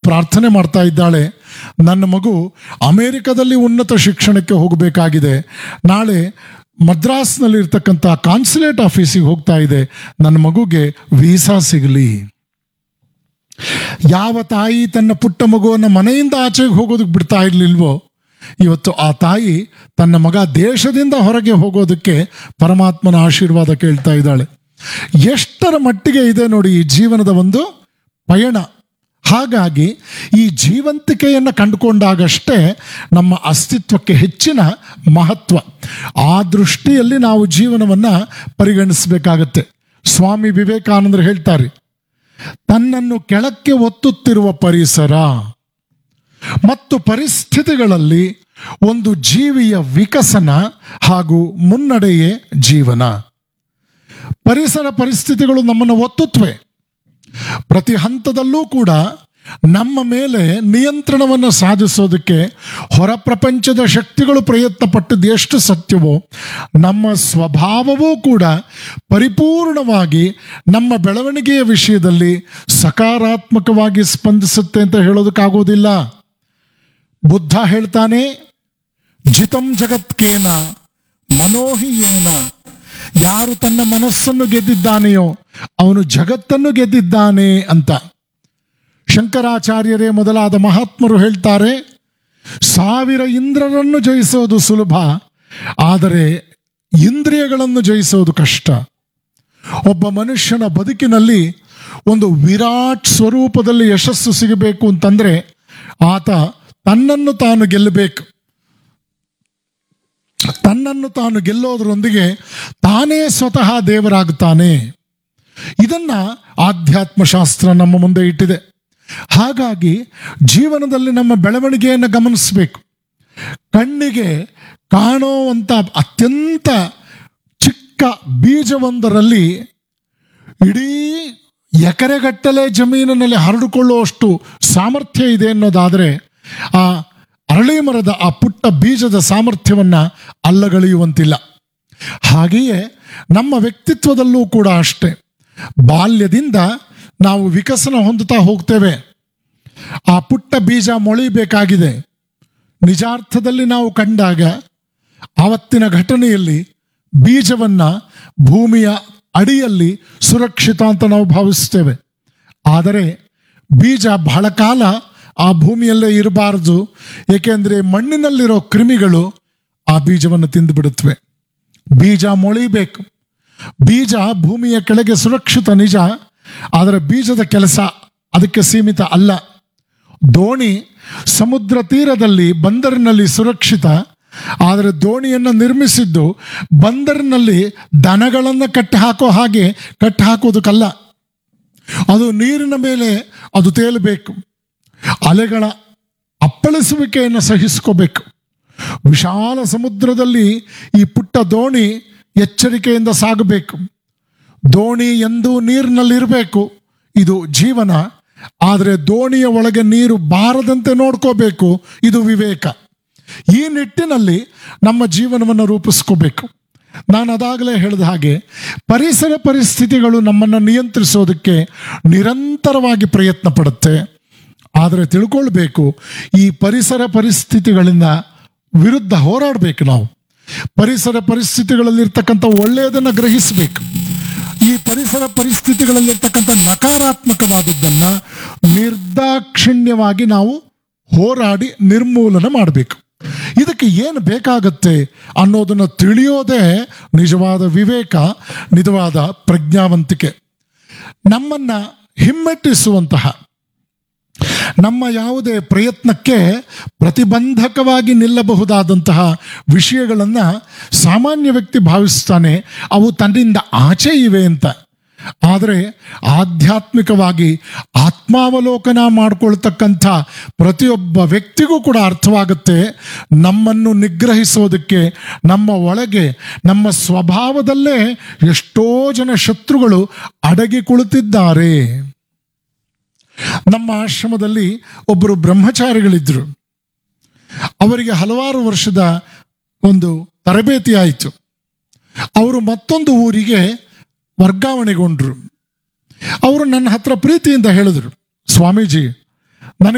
ಪ್ರಾರ್ಥನೆ ಮಾಡ್ತಾ ಇದ್ದಾಳೆ ನನ್ನ ಮಗು ಅಮೇರಿಕದಲ್ಲಿ ಉನ್ನತ ಶಿಕ್ಷಣಕ್ಕೆ ಹೋಗಬೇಕಾಗಿದೆ ನಾಳೆ ಮದ್ರಾಸ್ನಲ್ಲಿ ಇರ್ತಕ್ಕಂಥ ಕಾನ್ಸುಲೇಟ್ ಆಫೀಸಿಗೆ ಹೋಗ್ತಾ ಇದೆ ನನ್ನ ಮಗುಗೆ ವೀಸಾ ಸಿಗಲಿ ಯಾವ ತಾಯಿ ತನ್ನ ಪುಟ್ಟ ಮಗುವನ್ನು ಮನೆಯಿಂದ ಆಚೆಗೆ ಹೋಗೋದಕ್ಕೆ ಬಿಡ್ತಾ ಇರ್ಲಿಲ್ವೋ ಇವತ್ತು ಆ ತಾಯಿ ತನ್ನ ಮಗ ದೇಶದಿಂದ ಹೊರಗೆ ಹೋಗೋದಕ್ಕೆ ಪರಮಾತ್ಮನ ಆಶೀರ್ವಾದ ಕೇಳ್ತಾ ಇದ್ದಾಳೆ ಎಷ್ಟರ ಮಟ್ಟಿಗೆ ಇದೆ ನೋಡಿ ಈ ಜೀವನದ ಒಂದು ಪಯಣ ಹಾಗಾಗಿ ಈ ಜೀವಂತಿಕೆಯನ್ನು ಕಂಡುಕೊಂಡಾಗಷ್ಟೇ ನಮ್ಮ ಅಸ್ತಿತ್ವಕ್ಕೆ ಹೆಚ್ಚಿನ ಮಹತ್ವ ಆ ದೃಷ್ಟಿಯಲ್ಲಿ ನಾವು ಜೀವನವನ್ನು ಪರಿಗಣಿಸಬೇಕಾಗತ್ತೆ ಸ್ವಾಮಿ ವಿವೇಕಾನಂದರು ಹೇಳ್ತಾರೆ ತನ್ನನ್ನು ಕೆಳಕ್ಕೆ ಒತ್ತುತ್ತಿರುವ ಪರಿಸರ ಮತ್ತು ಪರಿಸ್ಥಿತಿಗಳಲ್ಲಿ ಒಂದು ಜೀವಿಯ ವಿಕಸನ ಹಾಗೂ ಮುನ್ನಡೆಯೇ ಜೀವನ ಪರಿಸರ ಪರಿಸ್ಥಿತಿಗಳು ನಮ್ಮನ್ನು ಒತ್ತುತ್ತವೆ ಪ್ರತಿ ಹಂತದಲ್ಲೂ ಕೂಡ ನಮ್ಮ ಮೇಲೆ ನಿಯಂತ್ರಣವನ್ನು ಸಾಧಿಸೋದಕ್ಕೆ ಹೊರ ಪ್ರಪಂಚದ ಶಕ್ತಿಗಳು ಪ್ರಯತ್ನ ಪಟ್ಟದ್ದು ಎಷ್ಟು ಸತ್ಯವೋ ನಮ್ಮ ಸ್ವಭಾವವೂ ಕೂಡ ಪರಿಪೂರ್ಣವಾಗಿ ನಮ್ಮ ಬೆಳವಣಿಗೆಯ ವಿಷಯದಲ್ಲಿ ಸಕಾರಾತ್ಮಕವಾಗಿ ಸ್ಪಂದಿಸುತ್ತೆ ಅಂತ ಹೇಳೋದಕ್ಕಾಗೋದಿಲ್ಲ ಬುದ್ಧ ಹೇಳ್ತಾನೆ ಜಿತಂ ಜಗತ್ಕೇನ ಮನೋಹಿಯೇನ ಯಾರು ತನ್ನ ಮನಸ್ಸನ್ನು ಗೆದ್ದಿದ್ದಾನೆಯೋ ಅವನು ಜಗತ್ತನ್ನು ಗೆದ್ದಿದ್ದಾನೆ ಅಂತ ಶಂಕರಾಚಾರ್ಯರೇ ಮೊದಲಾದ ಮಹಾತ್ಮರು ಹೇಳ್ತಾರೆ ಸಾವಿರ ಇಂದ್ರರನ್ನು ಜಯಿಸೋದು ಸುಲಭ ಆದರೆ ಇಂದ್ರಿಯಗಳನ್ನು ಜಯಿಸೋದು ಕಷ್ಟ ಒಬ್ಬ ಮನುಷ್ಯನ ಬದುಕಿನಲ್ಲಿ ಒಂದು ವಿರಾಟ್ ಸ್ವರೂಪದಲ್ಲಿ ಯಶಸ್ಸು ಸಿಗಬೇಕು ಅಂತಂದ್ರೆ ಆತ ತನ್ನನ್ನು ತಾನು ಗೆಲ್ಲಬೇಕು ತನ್ನನ್ನು ತಾನು ಗೆಲ್ಲೋದ್ರೊಂದಿಗೆ ತಾನೇ ಸ್ವತಃ ದೇವರಾಗುತ್ತಾನೆ ಇದನ್ನ ಆಧ್ಯಾತ್ಮ ಶಾಸ್ತ್ರ ನಮ್ಮ ಮುಂದೆ ಇಟ್ಟಿದೆ ಹಾಗಾಗಿ ಜೀವನದಲ್ಲಿ ನಮ್ಮ ಬೆಳವಣಿಗೆಯನ್ನು ಗಮನಿಸಬೇಕು ಕಣ್ಣಿಗೆ ಕಾಣುವಂಥ ಅತ್ಯಂತ ಚಿಕ್ಕ ಬೀಜವೊಂದರಲ್ಲಿ ಇಡೀ ಎಕರೆಗಟ್ಟಲೆ ಜಮೀನಿನಲ್ಲಿ ಹರಡಿಕೊಳ್ಳುವಷ್ಟು ಸಾಮರ್ಥ್ಯ ಇದೆ ಅನ್ನೋದಾದರೆ ಆ ಅರಳಿ ಮರದ ಆ ಪುಟ್ಟ ಬೀಜದ ಸಾಮರ್ಥ್ಯವನ್ನು ಅಲ್ಲಗಳೆಯುವಂತಿಲ್ಲ ಹಾಗೆಯೇ ನಮ್ಮ ವ್ಯಕ್ತಿತ್ವದಲ್ಲೂ ಕೂಡ ಅಷ್ಟೇ ಬಾಲ್ಯದಿಂದ ನಾವು ವಿಕಸನ ಹೊಂದುತ್ತಾ ಹೋಗ್ತೇವೆ ಆ ಪುಟ್ಟ ಬೀಜ ಮೊಳಿಬೇಕಾಗಿದೆ ನಿಜಾರ್ಥದಲ್ಲಿ ನಾವು ಕಂಡಾಗ ಆವತ್ತಿನ ಘಟನೆಯಲ್ಲಿ ಬೀಜವನ್ನ ಭೂಮಿಯ ಅಡಿಯಲ್ಲಿ ಸುರಕ್ಷಿತ ಅಂತ ನಾವು ಭಾವಿಸ್ತೇವೆ ಆದರೆ ಬೀಜ ಬಹಳ ಕಾಲ ಆ ಭೂಮಿಯಲ್ಲೇ ಇರಬಾರದು ಏಕೆಂದರೆ ಮಣ್ಣಿನಲ್ಲಿರೋ ಕ್ರಿಮಿಗಳು ಆ ಬೀಜವನ್ನು ತಿಂದು ಬಿಡುತ್ತವೆ ಬೀಜ ಮೊಳಿಬೇಕು ಬೀಜ ಭೂಮಿಯ ಕೆಳಗೆ ಸುರಕ್ಷಿತ ನಿಜ ಆದರೆ ಬೀಜದ ಕೆಲಸ ಅದಕ್ಕೆ ಸೀಮಿತ ಅಲ್ಲ ದೋಣಿ ಸಮುದ್ರ ತೀರದಲ್ಲಿ ಬಂದರಿನಲ್ಲಿ ಸುರಕ್ಷಿತ ಆದರೆ ದೋಣಿಯನ್ನು ನಿರ್ಮಿಸಿದ್ದು ಬಂದರಿನಲ್ಲಿ ದನಗಳನ್ನು ಕಟ್ಟಿ ಹಾಕೋ ಹಾಗೆ ಕಟ್ಟಿ ಹಾಕೋದಕ್ಕಲ್ಲ ಅದು ನೀರಿನ ಮೇಲೆ ಅದು ತೇಲಬೇಕು ಅಲೆಗಳ ಅಪ್ಪಳಿಸುವಿಕೆಯನ್ನು ಸಹಿಸ್ಕೋಬೇಕು ವಿಶಾಲ ಸಮುದ್ರದಲ್ಲಿ ಈ ಪುಟ್ಟ ದೋಣಿ ಎಚ್ಚರಿಕೆಯಿಂದ ಸಾಗಬೇಕು ದೋಣಿ ಎಂದೂ ನೀರಿನಲ್ಲಿರಬೇಕು ಇದು ಜೀವನ ಆದರೆ ದೋಣಿಯ ಒಳಗೆ ನೀರು ಬಾರದಂತೆ ನೋಡ್ಕೋಬೇಕು ಇದು ವಿವೇಕ ಈ ನಿಟ್ಟಿನಲ್ಲಿ ನಮ್ಮ ಜೀವನವನ್ನು ರೂಪಿಸ್ಕೋಬೇಕು ನಾನು ಅದಾಗಲೇ ಹೇಳಿದ ಹಾಗೆ ಪರಿಸರ ಪರಿಸ್ಥಿತಿಗಳು ನಮ್ಮನ್ನು ನಿಯಂತ್ರಿಸೋದಕ್ಕೆ ನಿರಂತರವಾಗಿ ಪ್ರಯತ್ನ ಪಡುತ್ತೆ ಆದರೆ ತಿಳ್ಕೊಳ್ಬೇಕು ಈ ಪರಿಸರ ಪರಿಸ್ಥಿತಿಗಳಿಂದ ವಿರುದ್ಧ ಹೋರಾಡಬೇಕು ನಾವು ಪರಿಸರ ಪರಿಸ್ಥಿತಿಗಳಲ್ಲಿರ್ತಕ್ಕಂಥ ಒಳ್ಳೆಯದನ್ನು ಗ್ರಹಿಸಬೇಕು ಈ ಪರಿಸರ ಪರಿಸ್ಥಿತಿಗಳಲ್ಲಿರ್ತಕ್ಕಂಥ ನಕಾರಾತ್ಮಕವಾದದ್ದನ್ನ ನಿರ್ದಾಕ್ಷಿಣ್ಯವಾಗಿ ನಾವು ಹೋರಾಡಿ ನಿರ್ಮೂಲನ ಮಾಡಬೇಕು ಇದಕ್ಕೆ ಏನು ಬೇಕಾಗತ್ತೆ ಅನ್ನೋದನ್ನು ತಿಳಿಯೋದೇ ನಿಜವಾದ ವಿವೇಕ ನಿಜವಾದ ಪ್ರಜ್ಞಾವಂತಿಕೆ ನಮ್ಮನ್ನ ಹಿಮ್ಮೆಟ್ಟಿಸುವಂತಹ ನಮ್ಮ ಯಾವುದೇ ಪ್ರಯತ್ನಕ್ಕೆ ಪ್ರತಿಬಂಧಕವಾಗಿ ನಿಲ್ಲಬಹುದಾದಂತಹ ವಿಷಯಗಳನ್ನು ಸಾಮಾನ್ಯ ವ್ಯಕ್ತಿ ಭಾವಿಸ್ತಾನೆ ಅವು ತನ್ನಿಂದ ಆಚೆ ಇವೆ ಅಂತ ಆದರೆ ಆಧ್ಯಾತ್ಮಿಕವಾಗಿ ಆತ್ಮಾವಲೋಕನ ಮಾಡಿಕೊಳ್ತಕ್ಕಂಥ ಪ್ರತಿಯೊಬ್ಬ ವ್ಯಕ್ತಿಗೂ ಕೂಡ ಅರ್ಥವಾಗುತ್ತೆ ನಮ್ಮನ್ನು ನಿಗ್ರಹಿಸೋದಕ್ಕೆ ನಮ್ಮ ಒಳಗೆ ನಮ್ಮ ಸ್ವಭಾವದಲ್ಲೇ ಎಷ್ಟೋ ಜನ ಶತ್ರುಗಳು ಅಡಗಿ ಕುಳಿತಿದ್ದಾರೆ ನಮ್ಮ ಆಶ್ರಮದಲ್ಲಿ ಒಬ್ಬರು ಬ್ರಹ್ಮಚಾರಿಗಳಿದ್ರು ಅವರಿಗೆ ಹಲವಾರು ವರ್ಷದ ಒಂದು ತರಬೇತಿ ಆಯಿತು ಅವರು ಮತ್ತೊಂದು ಊರಿಗೆ ವರ್ಗಾವಣೆಗೊಂಡ್ರು ಅವರು ನನ್ನ ಹತ್ರ ಪ್ರೀತಿಯಿಂದ ಹೇಳಿದ್ರು ಸ್ವಾಮೀಜಿ